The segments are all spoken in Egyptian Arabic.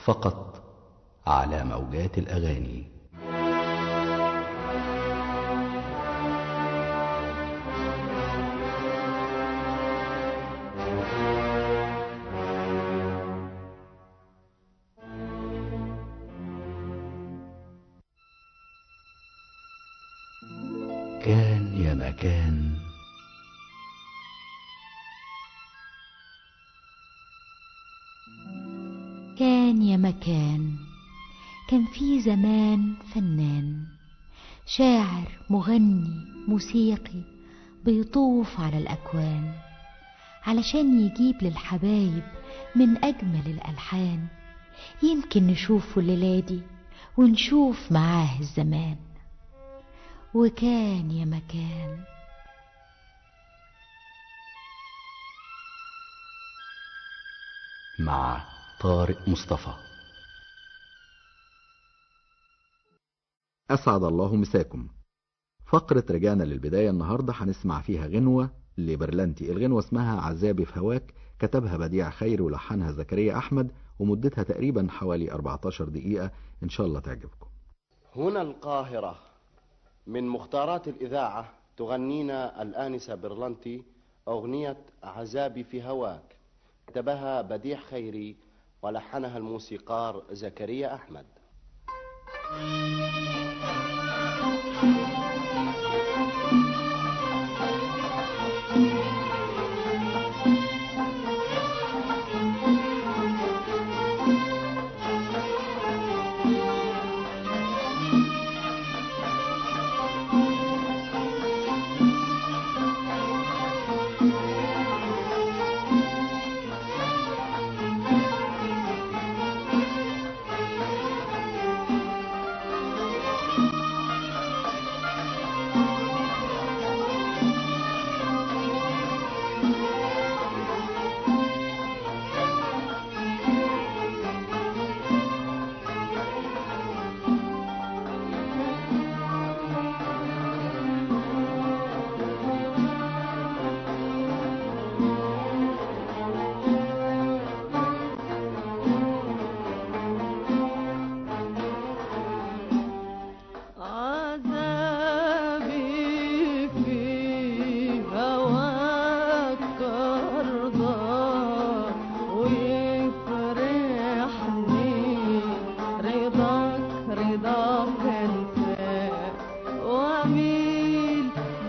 فقط على موجات الأغاني كان يا مكان كان يا مكان كان في زمان فنان شاعر مغني موسيقي بيطوف على الأكوان علشان يجيب للحبايب من أجمل الألحان يمكن نشوفه الليلة دي ونشوف معاه الزمان وكان يا مكان مع طارق مصطفى أسعد الله مساكم فقرة رجعنا للبداية النهاردة هنسمع فيها غنوة لبرلنتي الغنوة اسمها عذابي في هواك كتبها بديع خير ولحنها زكريا أحمد ومدتها تقريبا حوالي 14 دقيقة إن شاء الله تعجبكم هنا القاهرة من مختارات الإذاعة تغنينا الآنسة برلنتي أغنية عذابي في هواك كتبها بديع خيري ولحنها الموسيقار زكريا أحمد عذابي في هواك أرضى ويفرحني رضاك رضاك انت واميل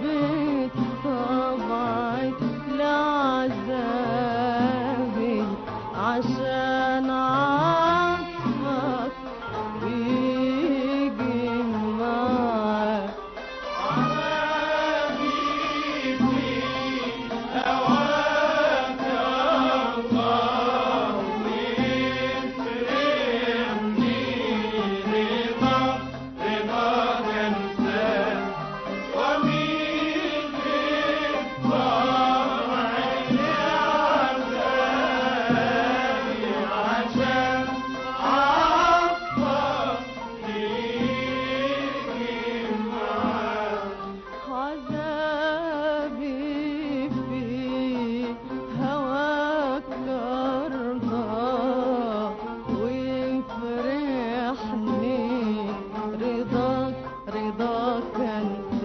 بالطبع لعذابي عشان عطفك بيجي معاك عذابي في هواك أرضى ويفرحني رضاك رضاك انت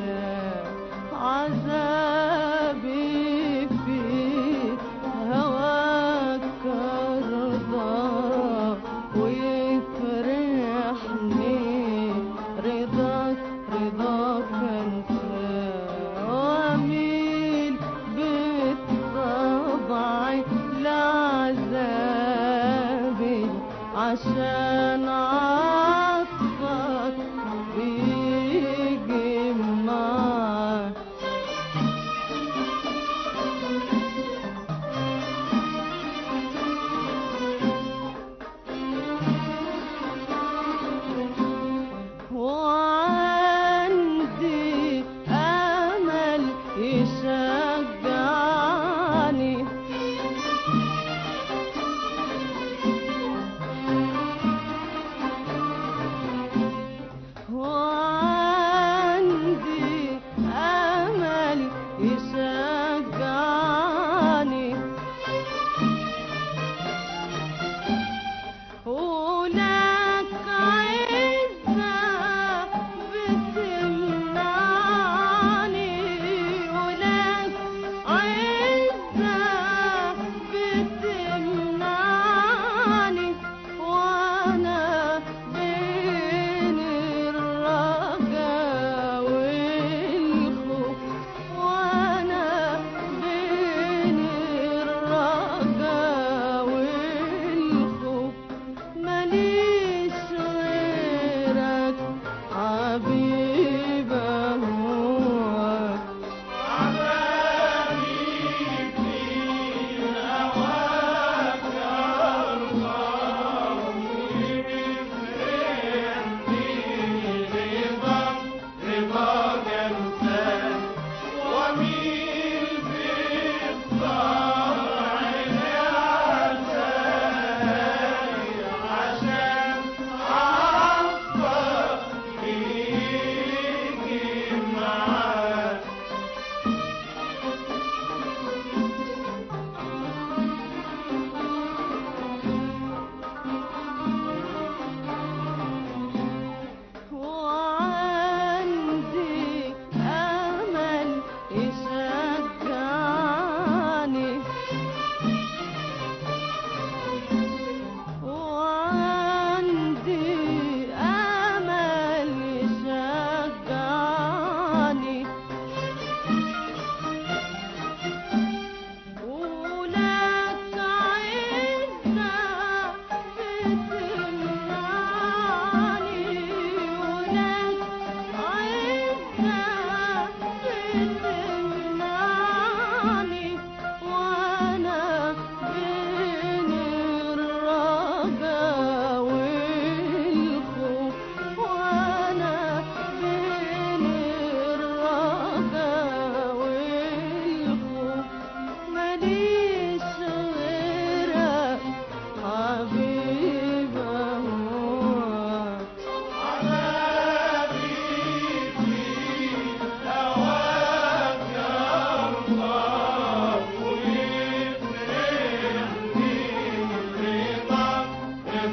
عذابي في هواك أرضى ويفرحني رضاك رضاك انت واميل بالطبع لعذابي عشان عطفك بيجي معاك وعندي أمل يشجعني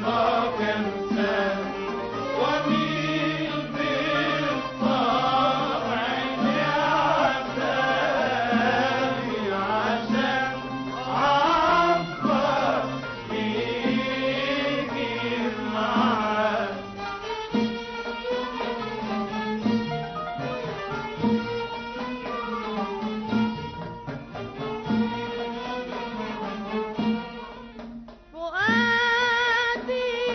فؤادي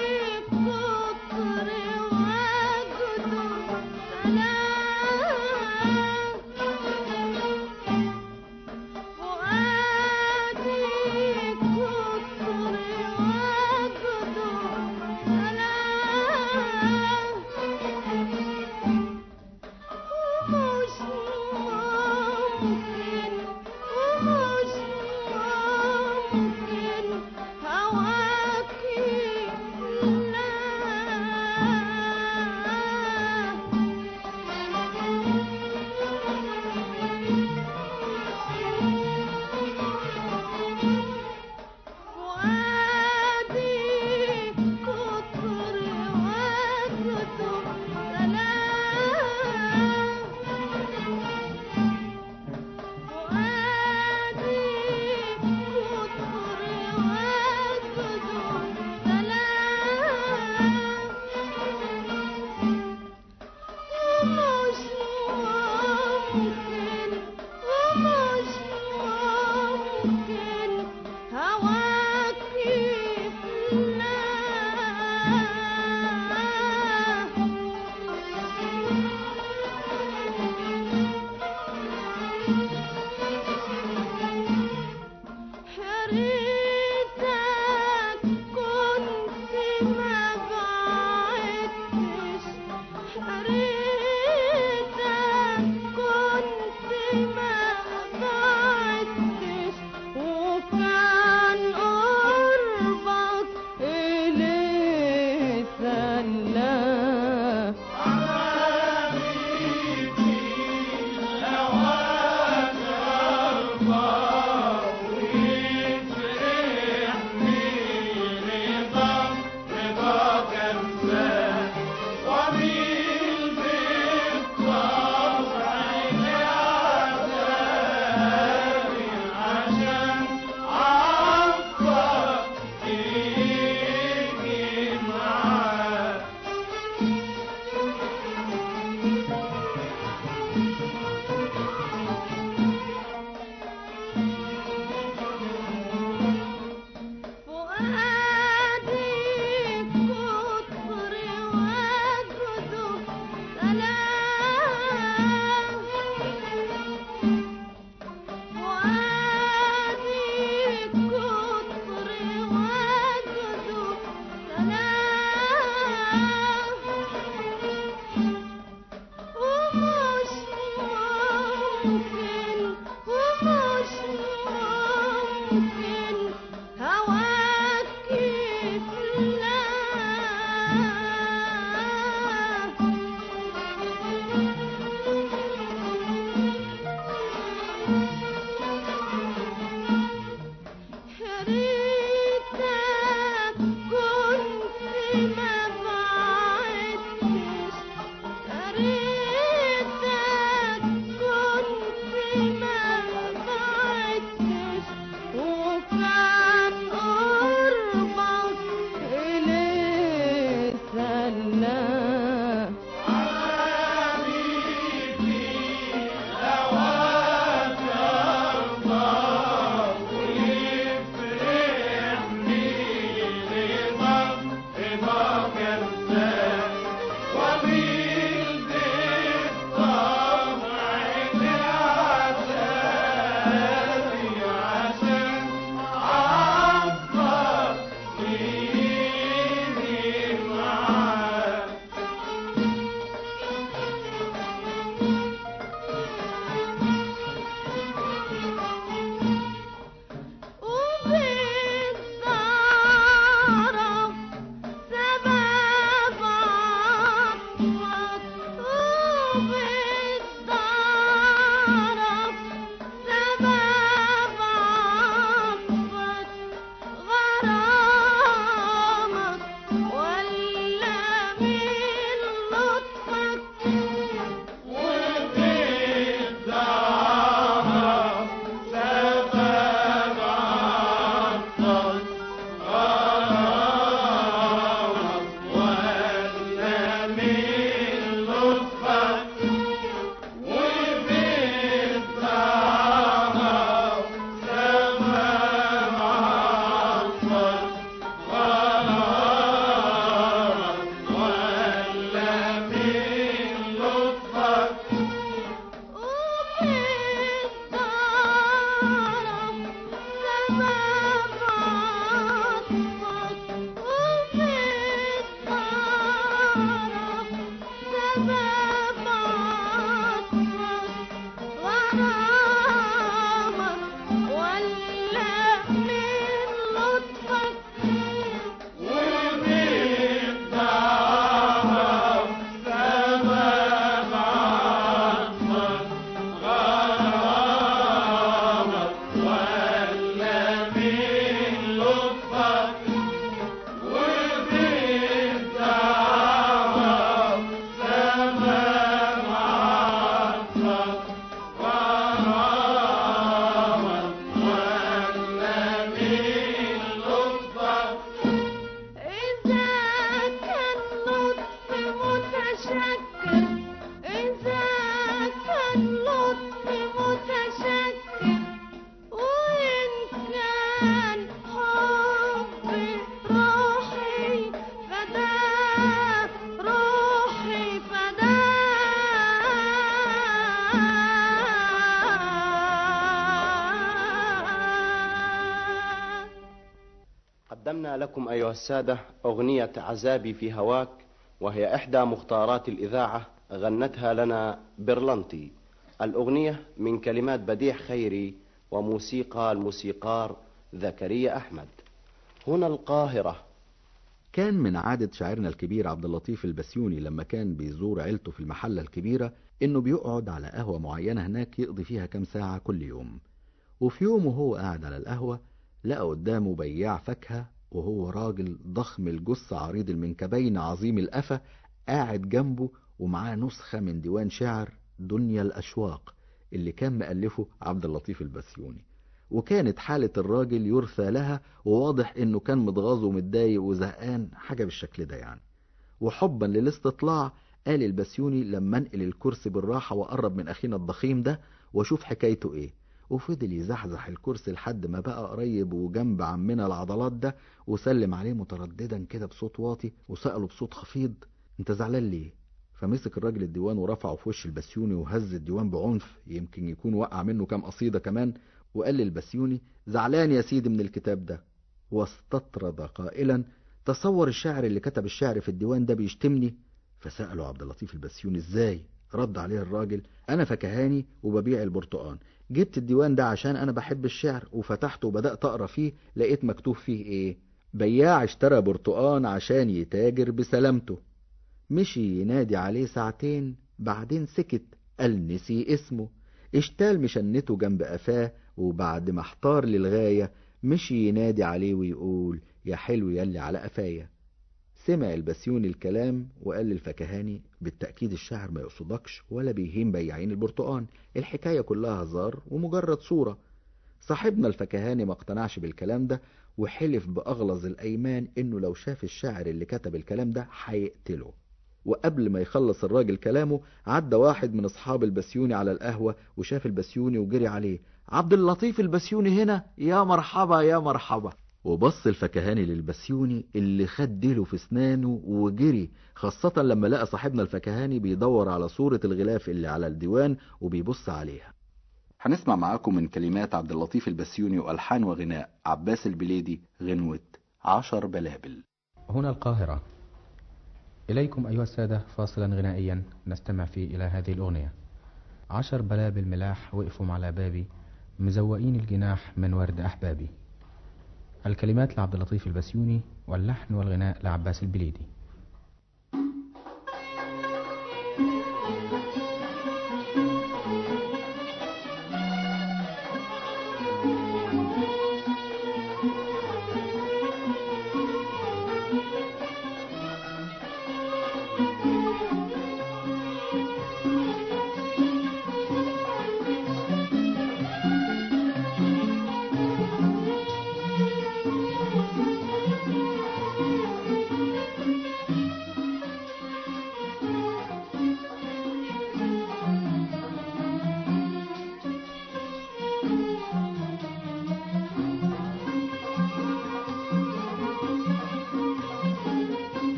لكم أيها السادة أغنية عذابي في هواك وهي إحدى مختارات الإذاعة غنتها لنا برلنتي الأغنية من كلمات بديع خيري وموسيقى الموسيقار زكريا أحمد هنا القاهرة كان من عادة شاعرنا الكبير عبد اللطيف البسيوني لما كان بيزور عيلته في المحلة الكبيرة إنه بيقعد على قهوة معينة هناك يقضي فيها كام ساعة كل يوم وفي يوم وهو قاعد على القهوة لقى قدامه بياع فاكهة وهو راجل ضخم الجثة عريض المنكبين عظيم القفا قاعد جنبه ومعاه نسخة من ديوان شعر دنيا الأشواق اللي كان مألفه عبد اللطيف البسيوني وكانت حالة الراجل يرثى لها وواضح انه كان متغاظ ومتضايق وزهقان حاجة بالشكل ده يعني وحبا للاستطلاع قال البسيوني لما انقل الكرسي بالراحة وقرب من اخينا الضخيم ده واشوف حكايته ايه وفضل يزحزح الكرسي لحد ما بقى قريب وجنب عمنا العضلات ده وسلم عليه مترددا كده بصوت واطي وسأله بصوت خفيض انت زعلان ليه فمسك الراجل الديوان ورفعه في وش البسيوني وهز الديوان بعنف يمكن يكون وقع منه كام قصيدة كمان وقال للبسيوني زعلان يا سيدي من الكتاب ده واستطرد قائلا تصور الشاعر اللي كتب الشعر في الديوان ده بيشتمني فسأله عبد اللطيف البسيوني ازاي رد عليه الراجل انا فكهاني وببيع البرتقان جبت الديوان ده عشان انا بحب الشعر وفتحته وبدأت اقرا فيه لقيت مكتوب فيه ايه بياع اشترى برتقان عشان يتاجر بسلامته مشي ينادي عليه ساعتين بعدين سكت قال نسي اسمه اشتال مشنته جنب قفاه وبعد ما احتار للغاية مشي ينادي عليه ويقول يا حلو يلي على قفايا سمع البسيوني الكلام وقال للفكهاني بالتأكيد الشاعر ما يقصدكش ولا بيهين بياعين البرتقان الحكاية كلها هزار ومجرد صورة صاحبنا الفكهاني ما اقتنعش بالكلام ده وحلف بأغلظ الأيمان إنه لو شاف الشاعر اللي كتب الكلام ده هيقتله وقبل ما يخلص الراجل كلامه عدى واحد من أصحاب البسيوني على القهوة وشاف البسيوني وجري عليه عبد اللطيف البسيوني هنا يا مرحبا يا مرحبا وبص الفكهاني للبسيوني اللي خد ديله في اسنانه وجري خاصة لما لقى صاحبنا الفكهاني بيدور على صورة الغلاف اللي على الديوان وبيبص عليها هنسمع معاكم من كلمات عبد اللطيف البسيوني وألحان وغناء عباس البليدي غنوة عشر بلابل هنا القاهرة إليكم أيها السادة فاصلا غنائيا نستمع فيه إلى هذه الأغنية عشر بلابل ملاح وقفوا على بابي مزوقين الجناح من ورد أحبابي الكلمات لعبد اللطيف البسيوني واللحن والغناء لعباس البليدي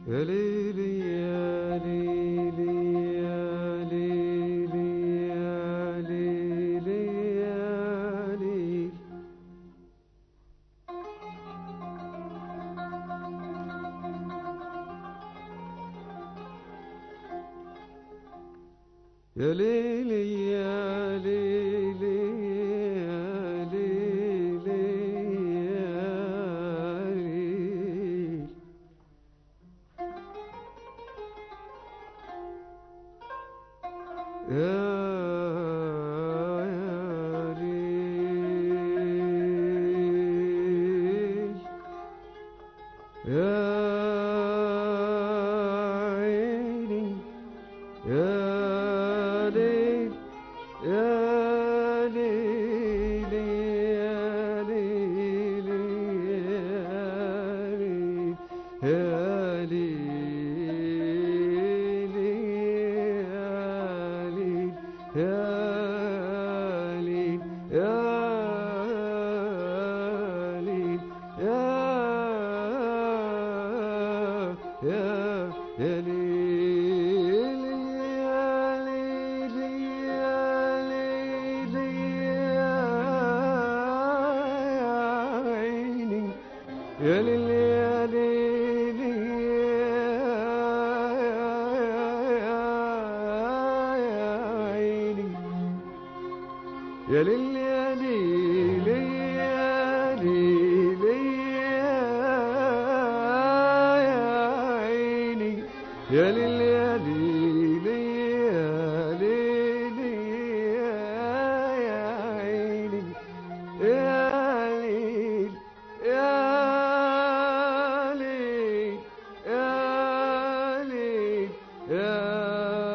يا ليلي يا ليلي يا ليلي يا ليلي يا ليلي يا ليلي يا ليلي يا ليلي يا ليلي يا يا ليل يا عيني يا ليل يا ليل يا ليل يا ليل يا ليل يا ليل يا ليل يا ليل يا يا يا ليل يا ليل يا ليل يا عيني يا ليل يا ليل يا عيني يا ليل يا ليل يا ليل يا عيني يا ليل يا ليل يا ليل يا عيني يا ليل يا ليل يا ليل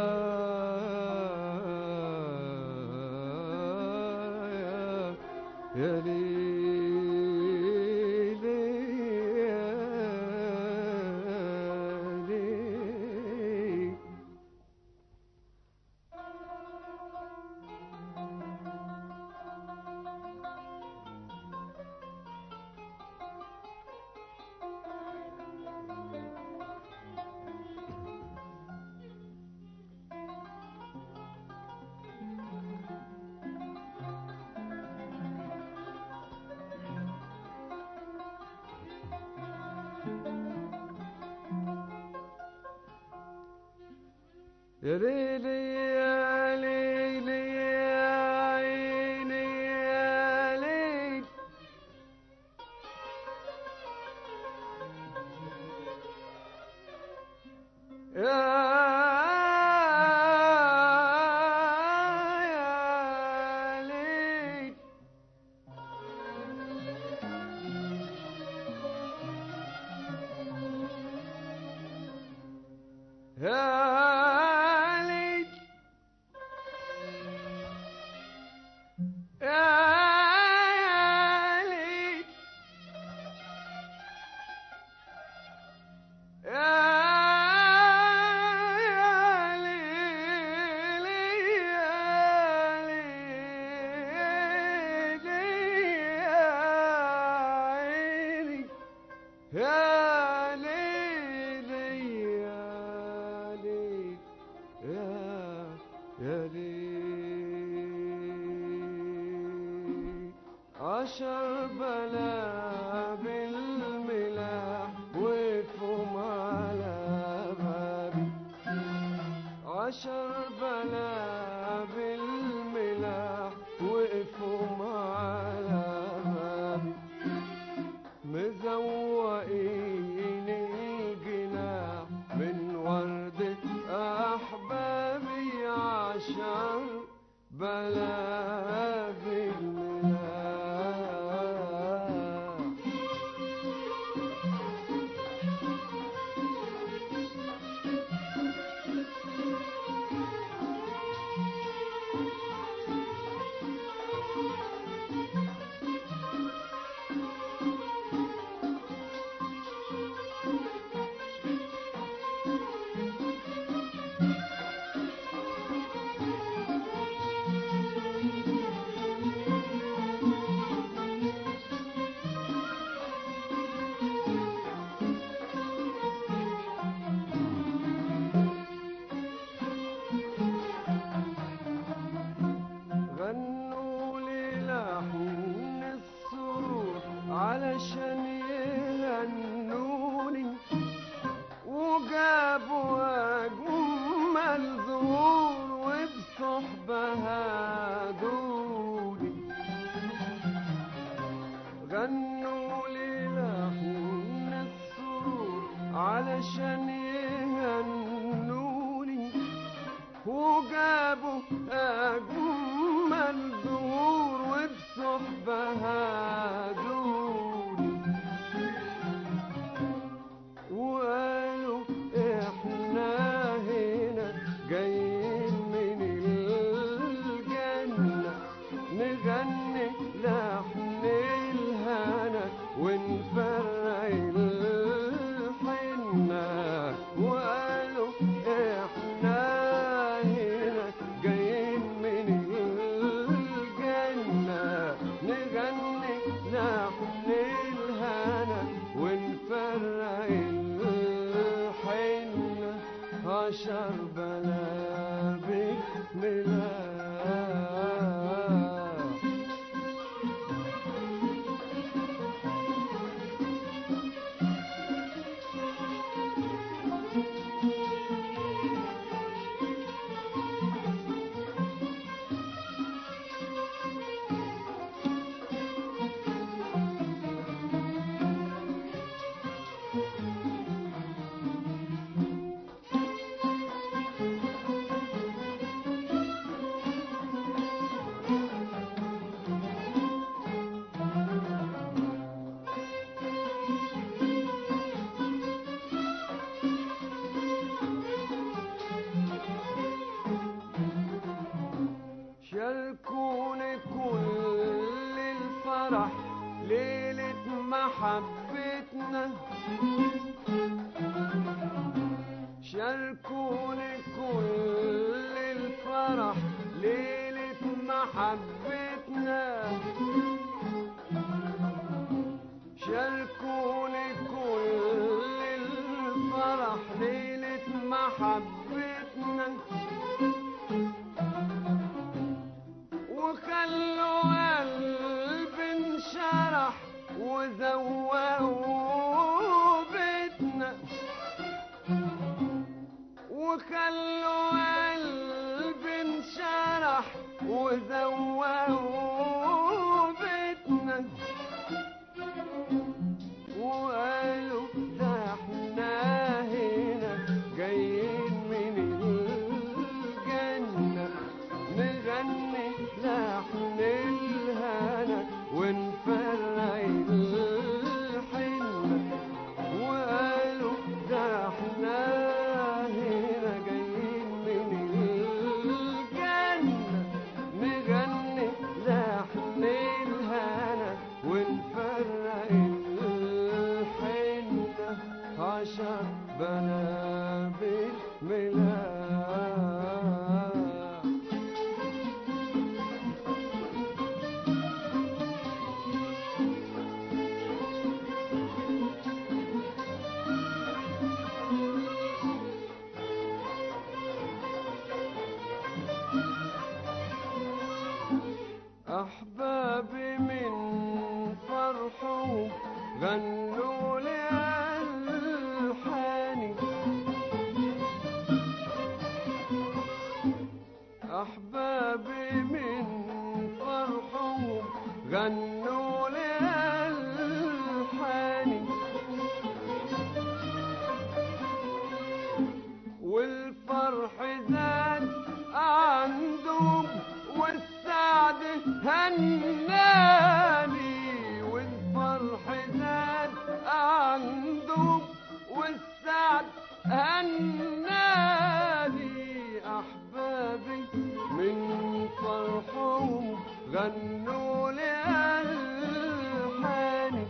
يا يا ليل يا ليل يا ليلي يا ليلي يا عيني يا ليل يا يا ليل يا ليل يا ليل يا ليل يا ليل يا عيني يا ليل يا ليل يا يا ليل عشر بلا بالملاح وقفوا على بابي عشر بلا بالملاح وقفوا على بابي مزوقين الجناح من وردة أحبابي عشر بلا بالملاح لحن السرور علشان يهنوني وجابوا أجمل زهور وبصحبها دوني غنوا لي لحن السرور علشان يهنوني وجابوا أجمل زهور وبصحبها دوني وقالوا احنا هنا جايين من الجنة نغني لحن الهنا ونفرق الحنة وقالوا احنا هنا جايين من الجنة نغني لحن الهنا ونفرق الحنة عشر بلابك ملاح شاركوني كل الفرح ليلة محبتنا شاركوني كل الفرح ليلة محبتنا شاركوني كل الفرح ليلة محبتنا وخلوا قلبي انشرح وزوقوا بيتنا وخلوا قلبي انشرح وزوقوا بيتنا وقالوا ده احنا هنا جايين من الجنة نغني لحن الهنا ونفرق الحنة وقالوا ده احنا هنا جايين من الجنة نغني لحن الهنا ونفرق الحنة عشر بنابل ملاح أحبابي من فرحهم غنوا لي ألحاني أحبابي من فرحهم غنوا لي ألحاني والفرح زاد عندهم والسعد هناني والفرح زاد عندهم والسعد هناني أحبابي من فرحهم غنوا لي ألحاني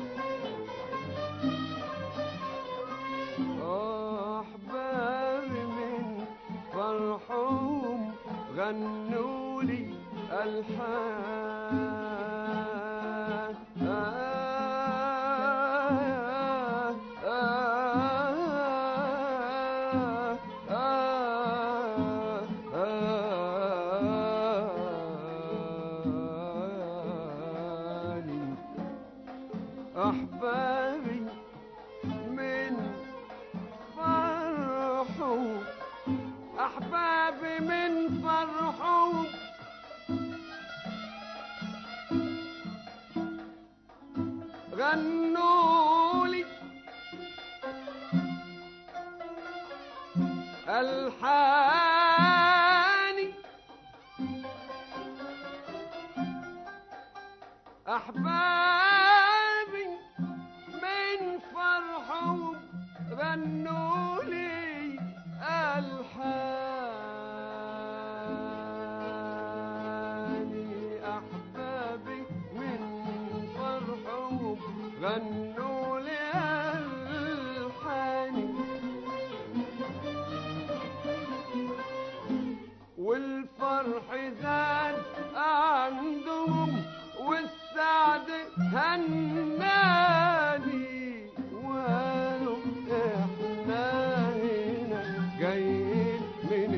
أحبابي من فرحهم غنوا لي ألحان أحبابي من فرحه أحبابي من فرحه غنوا لي الحاني أحبابي من فرحهم غنوا لي الحاني أحبابي من فرحهم غنوا لي الحاني والفرح زاد عندهم والسعد هناني وقالوا احنا هنا جايين من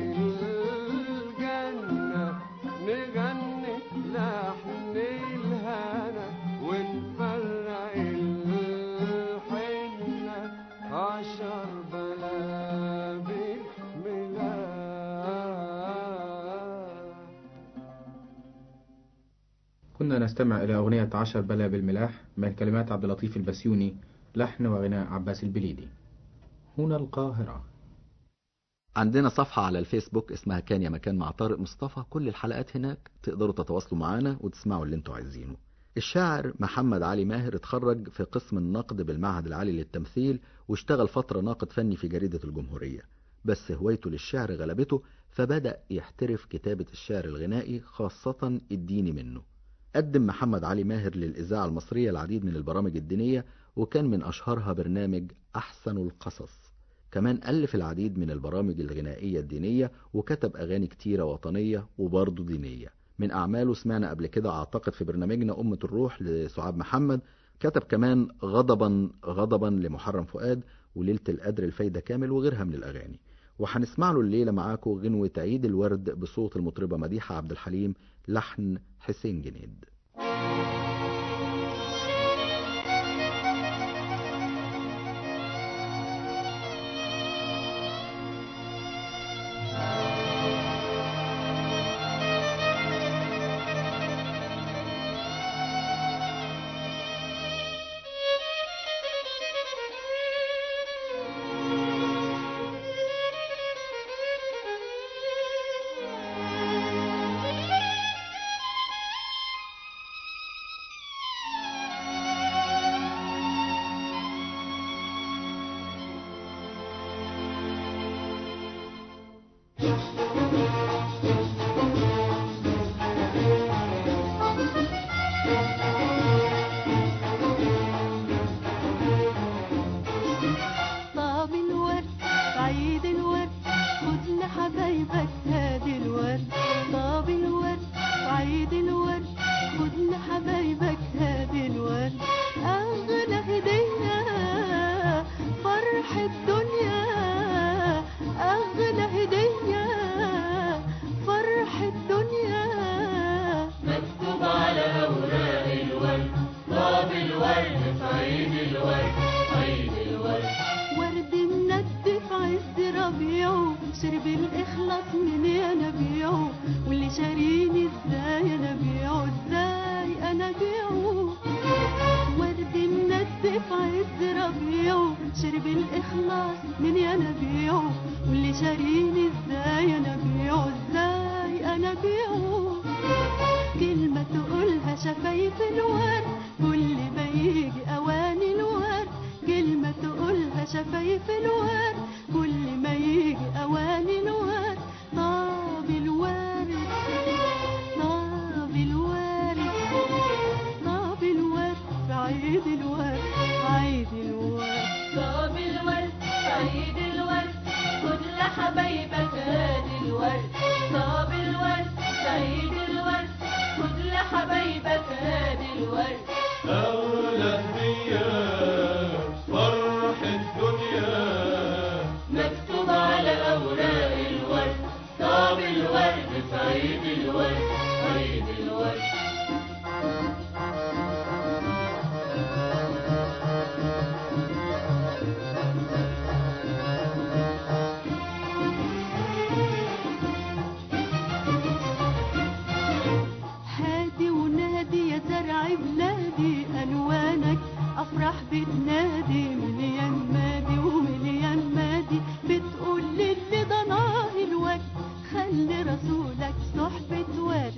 الجنة نغني لحن الهنا ونفرق الحنة عشر بلابل ملاح كنا نستمع إلى أغنية عشر بلا بالملاح من كلمات عبد اللطيف البسيوني لحن وغناء عباس البليدي هنا القاهرة عندنا صفحة على الفيسبوك اسمها كان يا مكان مع طارق مصطفى كل الحلقات هناك تقدروا تتواصلوا معانا وتسمعوا اللي انتوا عايزينه الشاعر محمد علي ماهر اتخرج في قسم النقد بالمعهد العالي للتمثيل واشتغل فترة ناقد فني في جريدة الجمهورية بس هوايته للشعر غلبته فبدأ يحترف كتابة الشعر الغنائي خاصة الديني منه قدم محمد علي ماهر للإذاعة المصرية العديد من البرامج الدينية وكان من أشهرها برنامج أحسن القصص كمان ألف العديد من البرامج الغنائية الدينية وكتب أغاني كتيرة وطنية وبرضه دينية من أعماله سمعنا قبل كده أعتقد في برنامجنا أمة الروح لسعاد محمد كتب كمان غضبا غضبا لمحرم فؤاد وليلة القدر الفايدة كامل وغيرها من الأغاني وهنسمع له الليلة معاكم غنوة عيد الورد بصوت المطربة مديحة عبد الحليم لحن حسين جنيد يا زرع بلادي ألوانك أفراح بتنادي مليان مادي ومليان مادي بتقول للي ضناه الوقت خلي رسولك صحبة ورد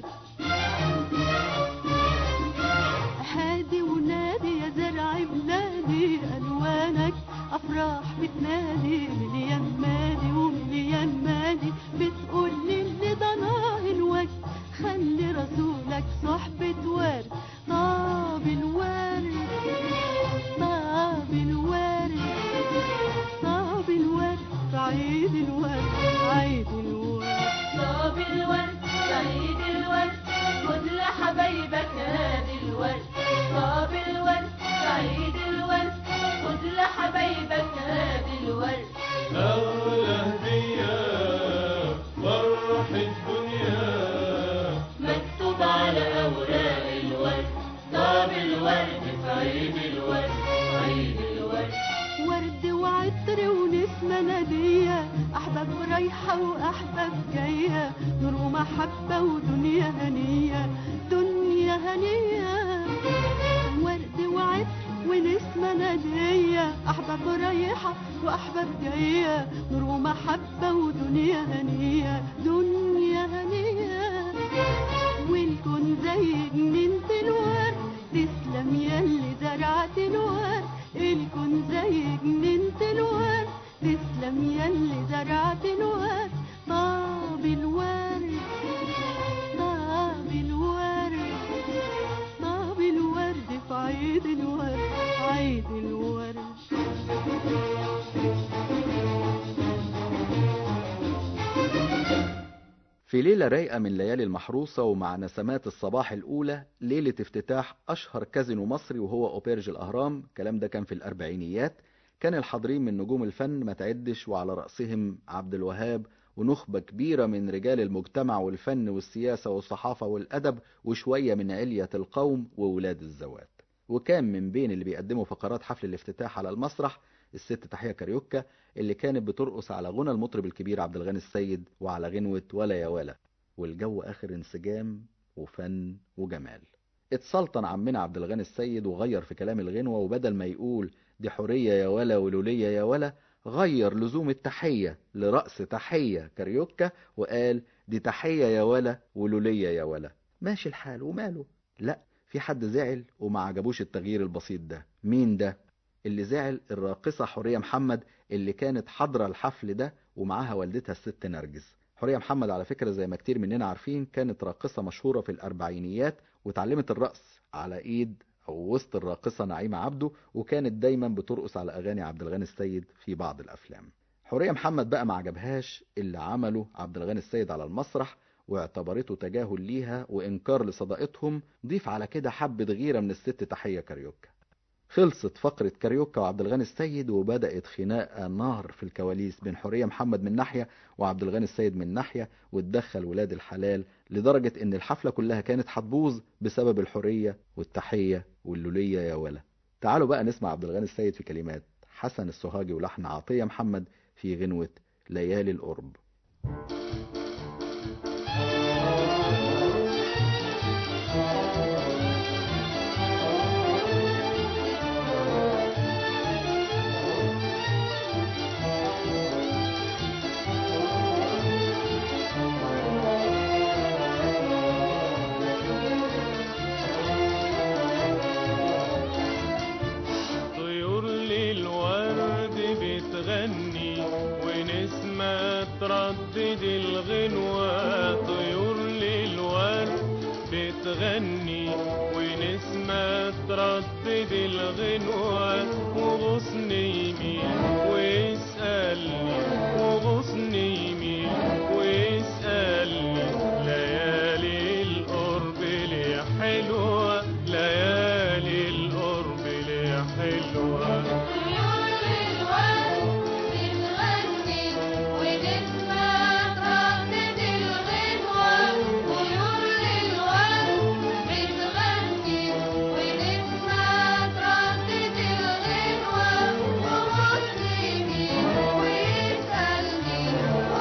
هادي ونادي يا زرع بلادي ألوانك أفراح بتنادي مليان مادي ومليان مادي بتقول للي ضناه الوقت خلي رسولك صحبة ورد طاب الورد طاب الورد طاب الورد في عيد الورد عيد الورد صاب الورد سعيد الورد خد لحبايبك هادي الورد صاب الورد سعيد الورد خد لحبايبك هادي الورد أغلى هدية فرح الدنيا مكتوب على أوراق الورد صاب الورد في عيد الورد عيد الورد ورد وعطر ونسمة نادية أحباب رايحة وأحباب جاية نور ومحبة ودنيا هنية دنيا هنية ورد وعطر ونسمة نادية أحباب رايحة وأحباب جاية نور ومحبة ودنيا هنية دنيا هنية والكون زي جنينة الورد تسلم ياللي زرعت الورد الكون زي جنينة الورد تسلم ياللي زرعت الورد طاب الورد طاب الورد طاب الورد في عيد الورد عيد الورد في ليلة رايقة من ليالي المحروسة ومع نسمات الصباح الأولى ليلة افتتاح أشهر كازينو مصري وهو أوبيرج الأهرام الكلام ده كان في الأربعينيات كان الحاضرين من نجوم الفن ما تعدش وعلى رأسهم عبد الوهاب ونخبة كبيرة من رجال المجتمع والفن والسياسة والصحافة والأدب وشوية من علية القوم وولاد الزوات وكان من بين اللي بيقدموا فقرات حفل الافتتاح على المسرح الست تحية كاريوكا اللي كانت بترقص على غنى المطرب الكبير عبد الغني السيد وعلى غنوة ولا يا ولا والجو آخر انسجام وفن وجمال اتسلطن عمنا عبد الغني السيد وغير في كلام الغنوة وبدل ما يقول دي حورية يا ولا ولولية يا ولا غير لزوم التحية لرأس تحية كاريوكا وقال دي تحية يا ولا ولولية يا ولا ماشي الحال وماله لا في حد زعل وما عجبوش التغيير البسيط ده مين ده اللي زعل الراقصة حورية محمد اللي كانت حاضرة الحفل ده ومعاها والدتها الست نرجس حورية محمد على فكرة زي ما كتير مننا عارفين كانت راقصة مشهورة في الأربعينيات وتعلمت الرقص على إيد أو وسط الراقصة نعيمة عبده وكانت دايما بترقص على أغاني عبد الغني السيد في بعض الأفلام حورية محمد بقى ما عجبهاش اللي عمله عبد الغني السيد على المسرح واعتبرته تجاهل ليها وإنكار لصداقتهم ضيف على كده حبة غيرة من الست تحية كاريوكا خلصت فقرة كاريوكا وعبد الغني السيد وبدأت خناقة نار في الكواليس بين حورية محمد من ناحية وعبد الغني السيد من ناحية واتدخل ولاد الحلال لدرجة ان الحفلة كلها كانت هتبوظ بسبب الحورية والتحية واللولية يا ولا تعالوا بقى نسمع عبد الغني السيد في كلمات حسن السوهاجي ولحن عطية محمد في غنوة ليالي القرب طيور للورد بتغني ونسمة تردد الغنوة طيور للورد بتغني ونسمة تردد الغنوة وغصن يمين ويسألني وغصن يمين ويسألني ليالي القرب ليه حلوة ليالي القرب ليه حلوة طيور الورد بتغني ونسمة تردد الغنوة طيور الورد بتغني ونسمة تردد الغنوة وغصن يمين ويسألني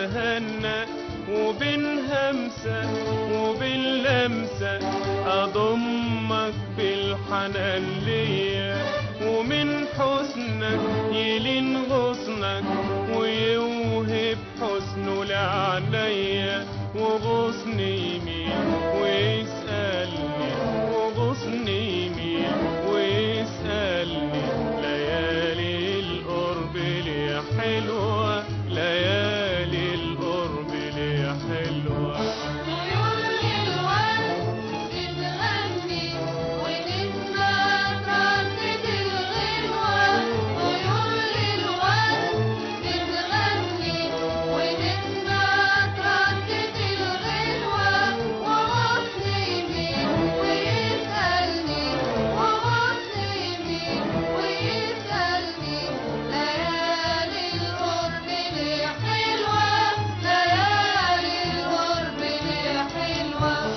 اتهنى وبالهمسة وباللمسة أضمك بالحنان ليا ومن حسنك يلين غصنك ويوهب حسنه لعنيا وغصني يمين ويسألني وغصني يمين ويسألني ليالي القرب ليه حلوة ليالي القرب ليه حلوة طيور الورد بتغني ونسمع تردد الغنوة طيور الورد بتغني ونسمع تردد الغنوة وغصني يمين ويسألني وغصني يمين ويسألني ليالي القرب ليه حلوة ليالي القرب ليه حلوة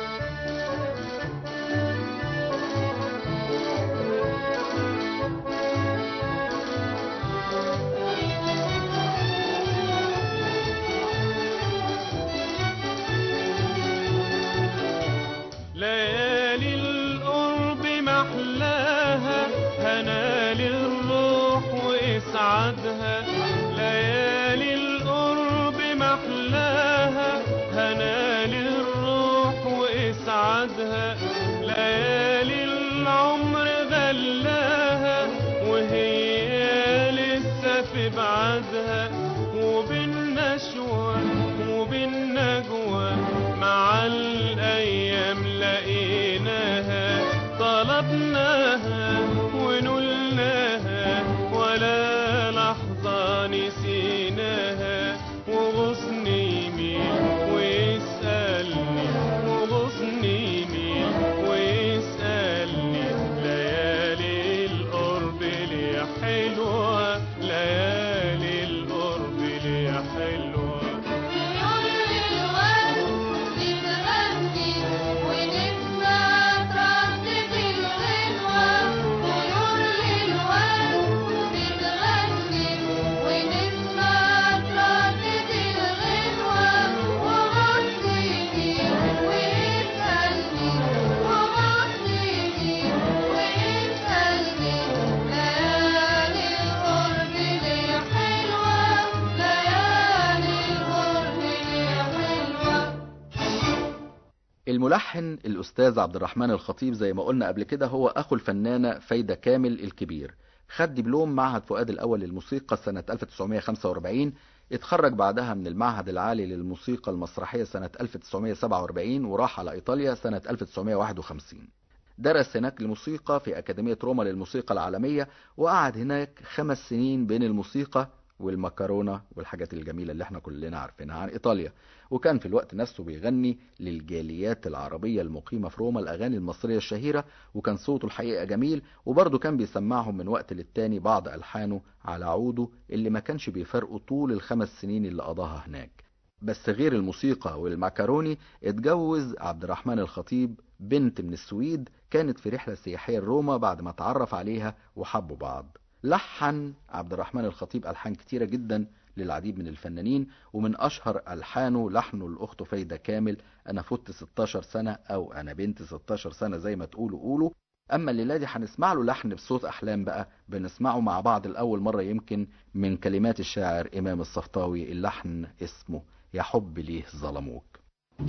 ليالي القرب محلاها هنا للروح وإسعادها ليالي القرب محلاها هنا للروح وإسعادها ليالي العمر غلاها وهي لسه في بعدها وبالنشوة وبالنجوى مع الأيام لقيناها طلبناها ونلناها ولا لحظة نسيناها وغصني يمين ويسألني وغصني يمين ويسألني ليالي القرب ليه حلوة ليالي القرب ليه حلوة طيور الورد بتغني ونسمع تردد الغنوة طيور الورد بتغني ونسمع تردد الغنوة وغصني يمين ويسألني وغصني يمين ويسألني ليالي القرب ليه حلوة ليالي القرب ليه حلوة الملحن الأستاذ عبد الرحمن الخطيب زي ما قلنا قبل كده هو أخو الفنانة فايدة كامل الكبير خد دبلوم معهد فؤاد الأول للموسيقى سنة 1945 اتخرج بعدها من المعهد العالي للموسيقى المسرحية سنة 1947 وراح على إيطاليا سنة 1951 درس هناك الموسيقى في أكاديمية روما للموسيقى العالمية وقعد هناك خمس سنين بين الموسيقى والمكرونة والحاجات الجميلة اللي احنا كلنا عارفينها عن إيطاليا وكان في الوقت نفسه بيغني للجاليات العربية المقيمة في روما الأغاني المصرية الشهيرة وكان صوته الحقيقة جميل وبرضه كان بيسمعهم من وقت للتاني بعض ألحانه على عوده اللي ما كانش بيفرقوا طول الخمس سنين اللي قضاها هناك بس غير الموسيقى والمعكروني اتجوز عبد الرحمن الخطيب بنت من السويد كانت في رحلة سياحية لروما بعد ما اتعرف عليها وحبوا بعض لحن عبد الرحمن الخطيب ألحان كتيرة جدا للعديد من الفنانين ومن أشهر ألحانه لحنه لأخته فايدة كامل أنا فت 16 سنة أو أنا بنت 16 سنة زي ما تقولوا قولوا أما الليلة دي هنسمع له لحن بصوت أحلام بقى بنسمعه مع بعض الأول مرة يمكن من كلمات الشاعر إمام الصفطاوي اللحن اسمه يا حب ليه ظلموك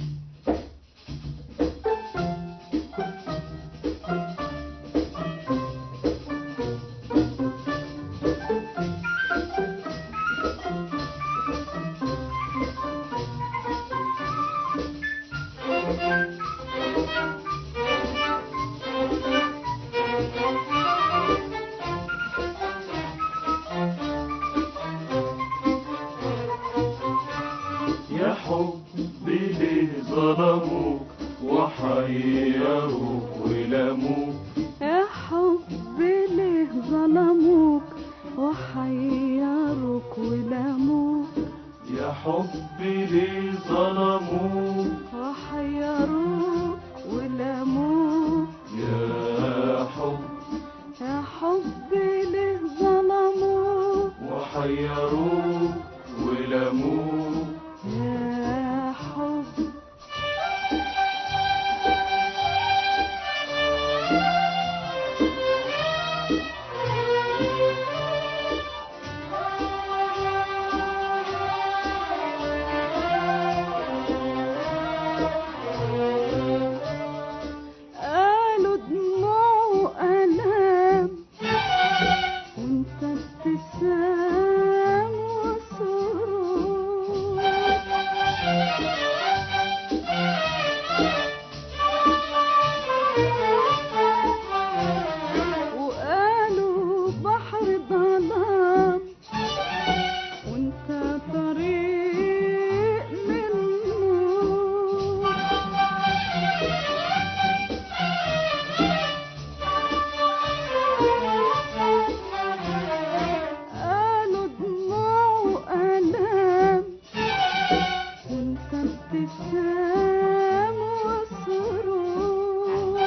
يا حبي ليه ظلموك وحيروك ولموك يا حبي ليه ظلموك وحيروك ولموك يا حبي ليه ظلموك وحيروك ولموك يا حب يا حبي ليه ظلموك وحيروك ولموك الابتسام والسرور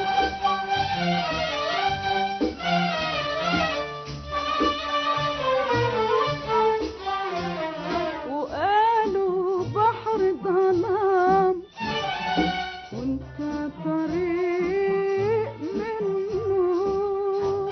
وقالوا بحر ظلام وانت طريق من نور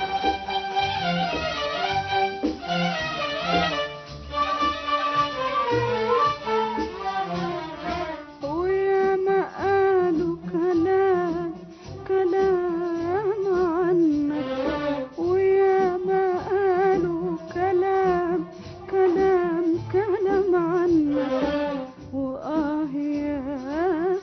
ويا ما قالوا كلام كلام عنك ويا ما قالوا كلام كلام كلام عنك وآه يا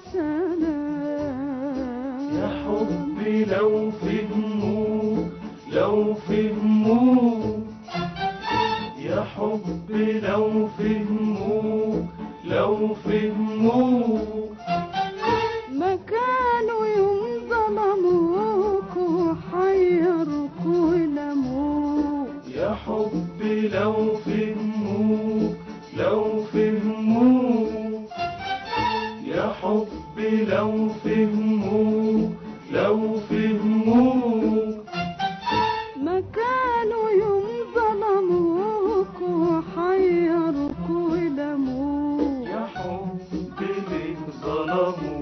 سلام يا حبي لو فهموك لو فهموك يا حبي لو فهموك لو فهموك ما كانوا يوم ظلموك وحيروك ولموك يا حبي لو فهموك لو فهموك يا حبي لو فهموك لو فهموك ما كانوا يوم ظلموك وحيروك ولموك يا حبي ليه ظلموا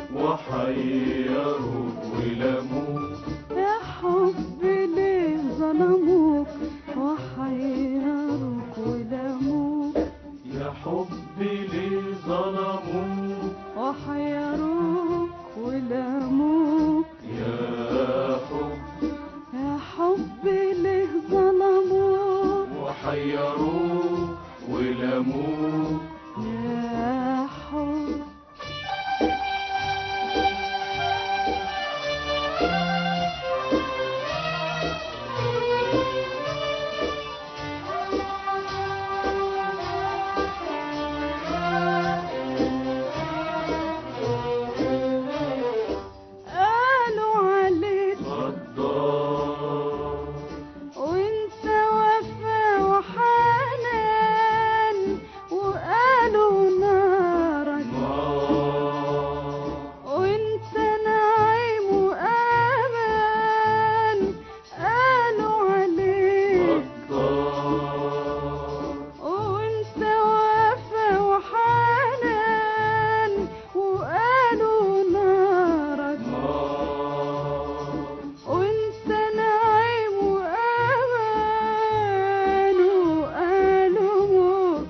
وحيروك ولموك يا حبي ليه ظلموك وحيروك ولموك يا حبي ليه ظلموك وحيروك ولموك يا حب يا حبي ليه ظلموك وحيروك ولموك يا حب قالوا عليك غدار وانت وفا وحنان وقالوا نارك نار وانت نعيم وامان قالوا عليك غدار وانت وفا وحنان وقالوا نارك نار وانت نعيم وامان وقالوا موت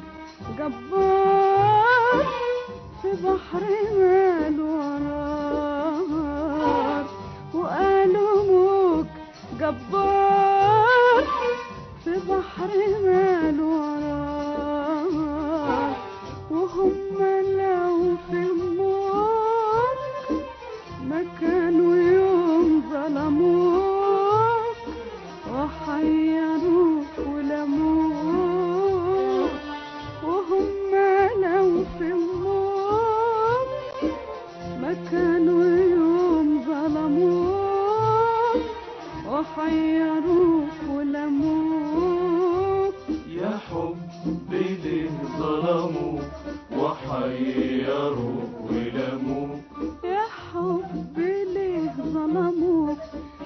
جبار في بحر مال ورار وقالوا موت جبار في بحر مال ورار وهم لو فهموك ما كانوا يوم ظلموك وحيروك ولموك وهم لو فهموك ما كانوا يوم ظلموك وحيروك ولموك يا حبي ليه ظلموك وحيروك ولموك يا حبي ليه ظلموك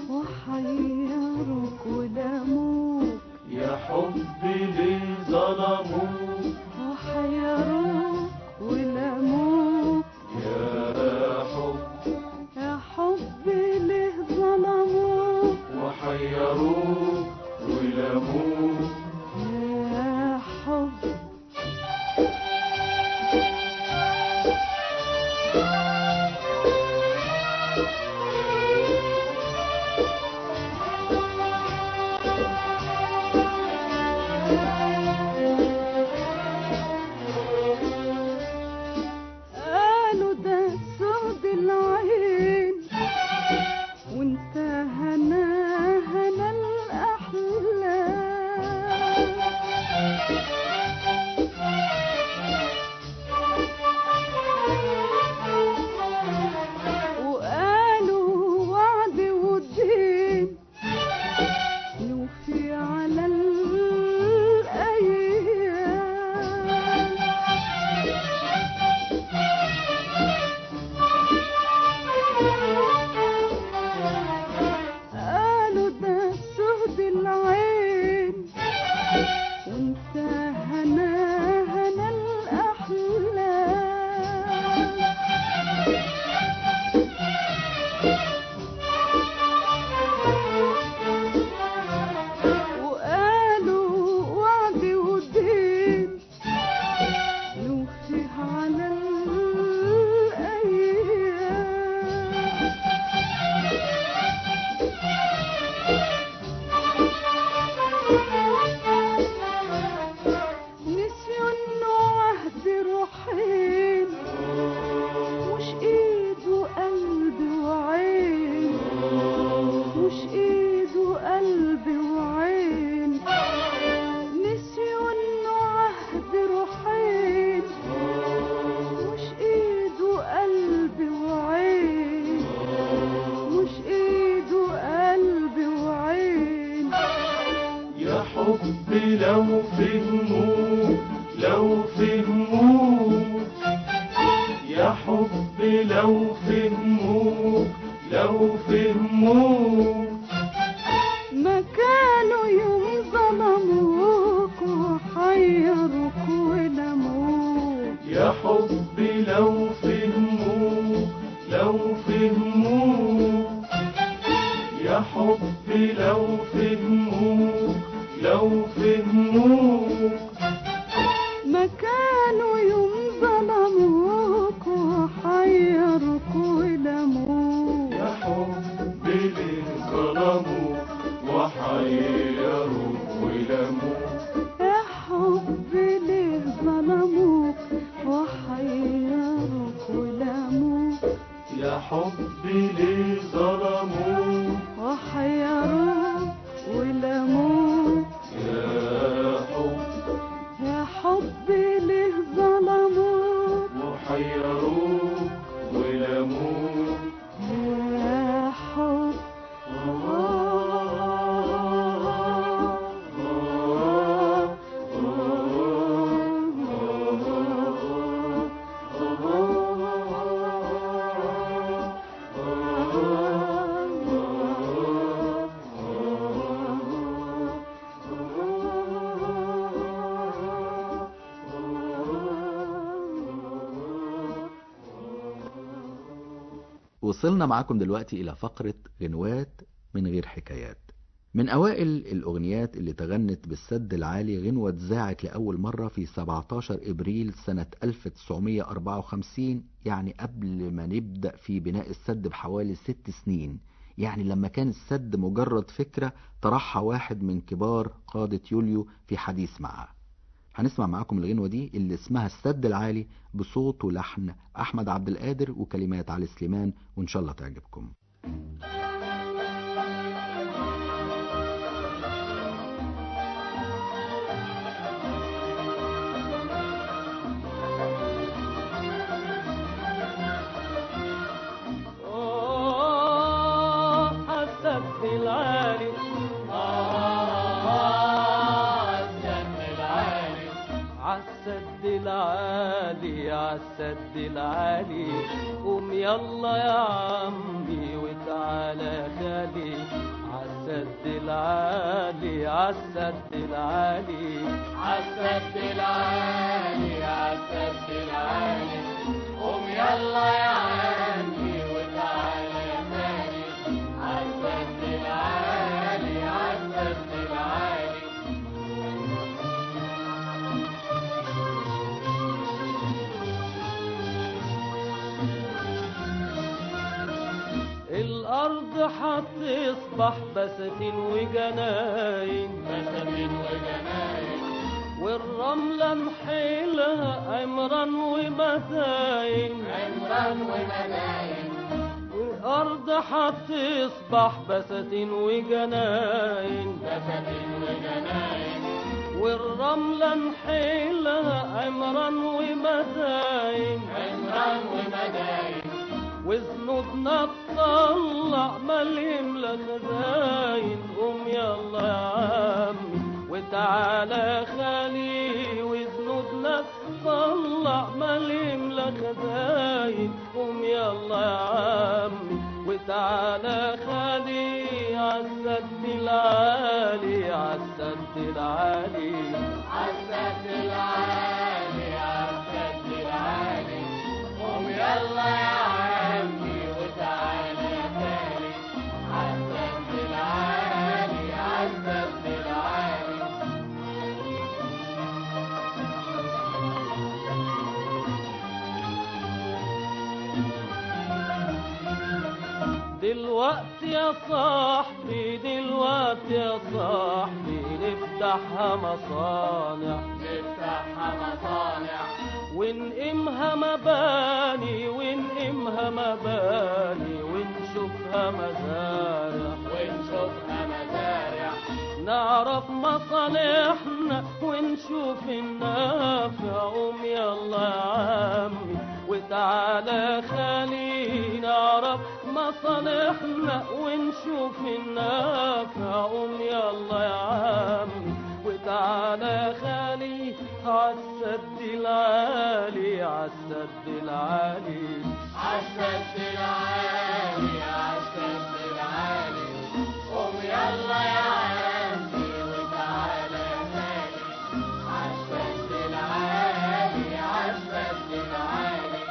وحيروك ولموك يا حبي ليه ظلموك وحيروك ولموك يا حب يا حبي ليه ظلموك وحيروك ولموك يا حب يا حبي لو فهموك لو فهموك ما كانوا يوم ظلموك وحيروك ولموك يا حبي لو فهموك لو فهموك يا حبي لو فهموك لو فهموك ما كانوا يوم ظلموك وحيروك ولموك يا حبي ليه ظلموك وحيروك ولموك يا حبي ليه ظلموك وحيروك ولموك يا حبي ليه ظلموك وحيروك ولموك يا حب يا حبي ليه ظلموك وحيروك ولموك يا حب وصلنا معاكم دلوقتي إلى فقرة غنوات من غير حكايات من أوائل الأغنيات اللي تغنت بالسد العالي غنوة اتذاعت لأول مرة في 17 إبريل سنة 1954 يعني قبل ما نبدأ في بناء السد بحوالي ست سنين يعني لما كان السد مجرد فكرة طرحها واحد من كبار قادة يوليو في حديث معاه هنسمع معاكم الغنوة دي اللي اسمها السد العالي بصوت ولحن أحمد عبد القادر وكلمات علي سليمان وإن شاء الله تعجبكم آه السد العالي عالسد العالي عالسد العالي قوم يلا يا عمي وتعالى خالي عالسد العالي عالسد العالي عالسد العالي عالسد العالي قوم يلا يا عمي وتعالى يا مالي عالسد العالي عالسد العالي الأرض هتصبح بساتين وجناين بساتين وجناين والرملة نحيلها عمران ومداين عمران ومداين الأرض هتصبح بساتين وجناين بساتين وجناين والرملة نحيلها عمران ومداين عمران ومداين وذنوبنا تطلع مال يملى خزاين قوم يلا يا عمي وتعالى خالي وذنوبنا تطلع مال يملى خزاين قوم يلا يا عمي وتعالى خالي عالسد العالي عالسد العالي عالسد العالي عالسد العالي قوم يلا يا عمي وتعالى يا خالي عالسد العالي عالسد العالي دلوقتي يا صاحبي دلوقتي يا صاحبي نفتحها مصانع نفتحها مصانع ونقيمها مباني ونقيمها مباني ونشوفها مزارع ونشوفها مزارع نعرف مصالحنا ونشوف النافع قوم يلا يا عمي وتعالى خلينا نعرف مصالحنا ونشوف النافع قوم يلا يا عمي وتعالى خلي عالسد العالي عالسد العالي عالسد العالي عالسد العالي قوم يلا يا عمي وتعالى يا خالي عالسد العالي عالسد العالي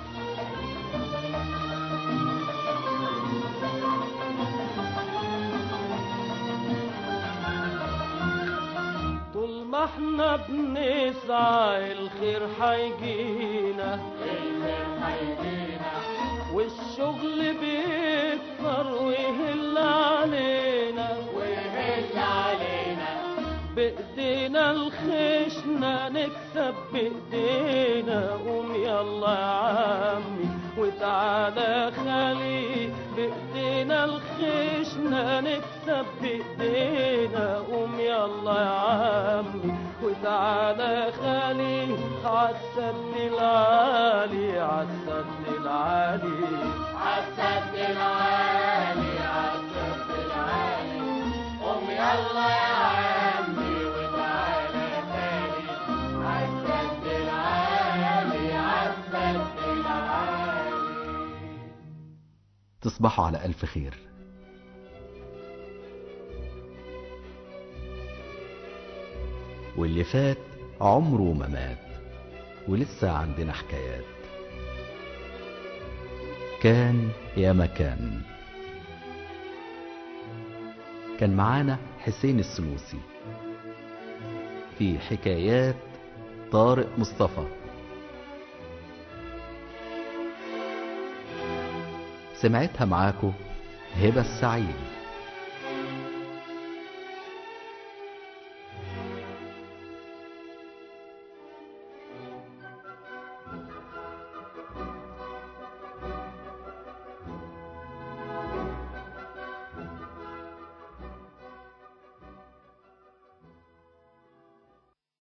طول ما احنا بنسعى الخير حيجينا الخير هيجينا والشغل بيكتر ويهل علينا ويهل علينا بايدينا الخشنة نكسب بايدينا قوم يلا يا عمي وتعالى خلي بايدينا الخشنة نكسب بايدينا قوم يلا يا عمي وتعالى خلي عالسد العالي عالسد العالي عالسد العالي عالسد العالي قوم يلا يا عمي وتعالى يا خالي عالسد العالي عالسد العالي تصبحوا على ألف خير واللي فات عمره ما مات ولسه عندنا حكايات كان يا مكان كان معانا حسين السلوسي في حكايات طارق مصطفى سمعتها معاكو هبة السعيد